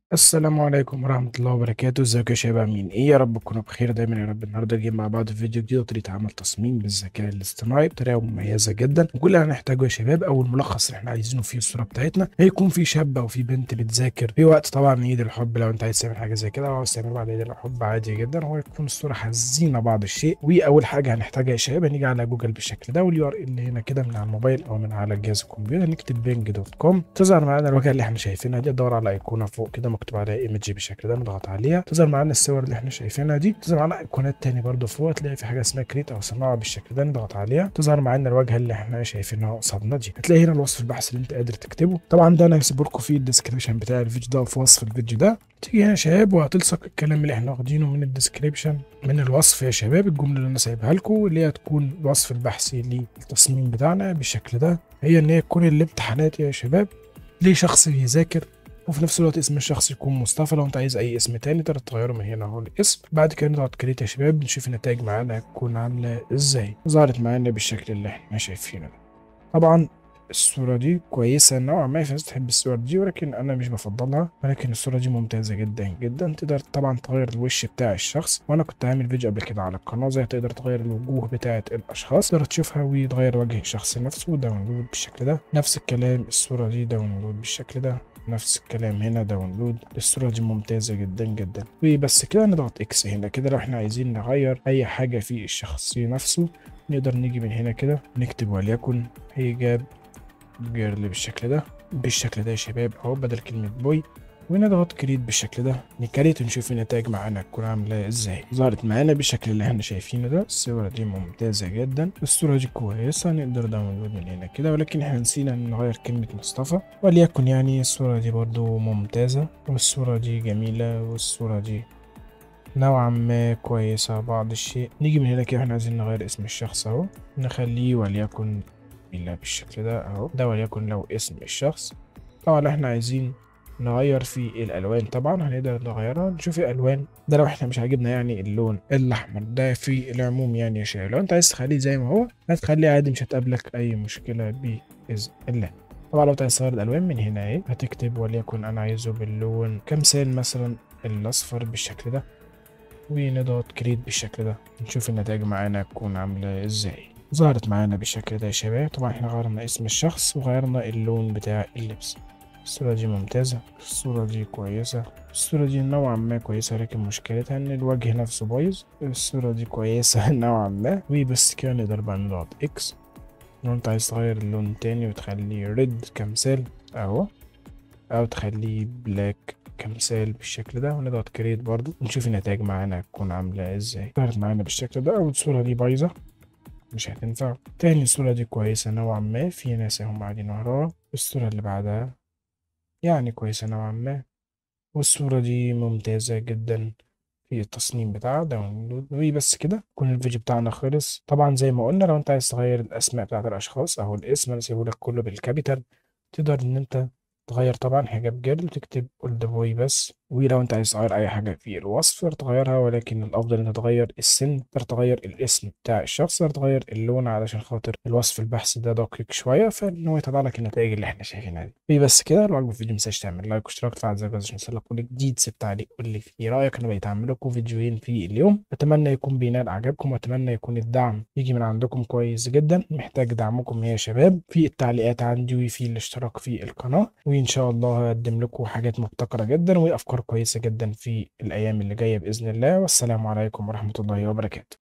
السلام عليكم ورحمة الله وبركاته ازيكم يا شباب عاملين ايه يا رب تكونوا بخير دايما يا رب النهارده جايين مع بعض في فيديو جديد وطريقة عمل تصميم بالذكاء الاصطناعي بطريقة مميزة جدا وكل اللي هنحتاجه يا شباب او الملخص اللي احنا عايزينه فيه الصورة بتاعتنا هيكون في شاب او في بنت بتذاكر في وقت طبعا عيد الحب لو انت عايز تعمل حاجة زي كده او عايز تعمل بعد عيد الحب عادي جدا هو يكون الصورة حزينة بعض الشيء واول حاجة هنحتاجها يا شباب هنيجي على جوجل بالشكل ده واليو ار ال هنا كده من على الموبايل او من على جهاز الكمبيوتر نكتب بينج دوت كوم تظهر معانا الواجهة اللي احنا شايفينها دي ادور على ايقونة فوق كده مكتوب عليها ايمج بالشكل ده نضغط عليها تظهر معانا الصور اللي احنا شايفينها دي تظهر معانا ايقونات تاني برضو فوق تلاقي في حاجه اسمها كريت او صناعه بالشكل ده نضغط عليها تظهر معانا الواجهه اللي احنا شايفينها قصادنا دي هتلاقي هنا الوصف البحث اللي انت قادر تكتبه طبعا ده انا هسيب لكم في الديسكربشن بتاع الفيديو ده وفي وصف الفيديو ده تيجي هنا يا شباب وهتلصق الكلام اللي احنا واخدينه من الديسكريبشن من الوصف يا شباب الجمله اللي انا سايبها لكم اللي هي تكون الوصف البحثي للتصميم بتاعنا بالشكل ده هي ان هي تكون الامتحانات يا شباب ليه شخص بيذاكر وفي نفس الوقت اسم الشخص يكون مصطفى لو انت عايز اي اسم تاني تقدر تغيره من هنا اهو الاسم بعد كده نضغط كريت يا شباب نشوف النتائج معانا هتكون عامله ازاي ظهرت معانا بالشكل اللي احنا شايفينه ده طبعا الصورة دي كويسة نوعا ما في ناس تحب الصور دي ولكن أنا مش بفضلها ولكن الصورة دي ممتازة جدا جدا تقدر طبعا تغير الوش بتاع الشخص وأنا كنت عامل فيديو قبل كده على القناة زي تقدر تغير الوجوه بتاعة الأشخاص تقدر تشوفها وتغير وجه الشخص نفسه داونلود بالشكل ده نفس الكلام الصورة دي داونلود بالشكل ده نفس الكلام هنا داونلود الصورة دي ممتازة جدا جدا وبس كده نضغط اكس هنا كده لو احنا عايزين نغير اي حاجة في الشخص نفسه نقدر نيجي من هنا كده نكتب وليكن هيجاب جيرل بالشكل ده بالشكل ده يا شباب اهو بدل كلمة بوي ونضغط كريت بالشكل ده نكريت ونشوف النتائج معانا تكون عاملة ازاي ظهرت معانا بالشكل اللي احنا شايفينه ده الصورة دي ممتازة جدا الصورة دي كويسة نقدر داونلود من هنا كده ولكن احنا نسينا نغير كلمة مصطفى وليكن يعني الصورة دي برضو ممتازة والصورة دي جميلة والصورة دي نوعا ما كويسة بعض الشيء نيجي من هنا كده احنا عايزين نغير اسم الشخص اهو نخليه وليكن إلا بالشكل ده اهو ده وليكن لو اسم الشخص طبعا لو احنا عايزين نغير في الالوان طبعا هنقدر نغيرها نشوف الالوان ده لو احنا مش عاجبنا يعني اللون الاحمر ده في العموم يعني يا شباب لو انت عايز تخليه زي ما هو هتخليه عادي مش هتقابلك اي مشكله باذن الله طبعا لو انت عايز تغير الالوان من هنا اهي هتكتب وليكن انا عايزه باللون كمثال مثلا الاصفر بالشكل ده ونضغط كريت بالشكل ده نشوف النتائج معانا تكون عامله ازاي ظهرت معانا بالشكل ده يا شباب طبعا احنا غيرنا اسم الشخص وغيرنا اللون بتاع اللبس الصورة دي ممتازة الصورة دي كويسة الصورة دي نوعا ما كويسة لكن مشكلتها ان الوجه نفسه بايظ الصورة دي كويسة نوعا ما وبس كده نقدر بقى نضغط اكس لو انت عايز تغير اللون تاني وتخليه ريد كمثال اهو او تخليه بلاك كمثال بالشكل ده ونضغط كريت برضو نشوف النتائج معانا هتكون عاملة ازاي ظهرت معانا بالشكل ده او الصورة دي بايظة مش هتنفع تاني الصورة دي كويسة نوعا ما في ناس هم قاعدين وراها الصورة اللي بعدها يعني كويسة نوعا ما والصورة دي ممتازة جدا في التصميم بتاعها داونلود وبس كده يكون الفيديو بتاعنا خلص طبعا زي ما قلنا لو انت عايز تغير الاسماء بتاعت الاشخاص او الاسم انا سيبهولك كله بالكابيتال تقدر ان انت تغير طبعا حجاب جيرل وتكتب اولد بوي بس ولو انت عايز تغير اي حاجه في الوصف تقدر تغيرها ولكن الافضل انت تغير السن تقدر تغير الاسم بتاع الشخص تقدر تغير اللون علشان خاطر الوصف البحثي ده دقيق شويه فان هو يطلع لك النتائج اللي احنا شايفينها دي بس كده لو عجبك الفيديو متنساش تعمل لايك واشتراك وتفعل زر الجرس عشان يوصلك كل جديد سيب تعليق قول لي في رايك انا بقيت اعمل لكم فيديوهين في اليوم اتمنى يكون بينال اعجابكم واتمنى يكون الدعم يجي من عندكم كويس جدا محتاج دعمكم يا شباب في التعليقات عندي وفي الاشتراك في القناه وان شاء الله هقدم لكم حاجات مبتكره جدا وافكار كويسه جدا في الأيام اللي جاية بإذن الله والسلام عليكم ورحمة الله وبركاته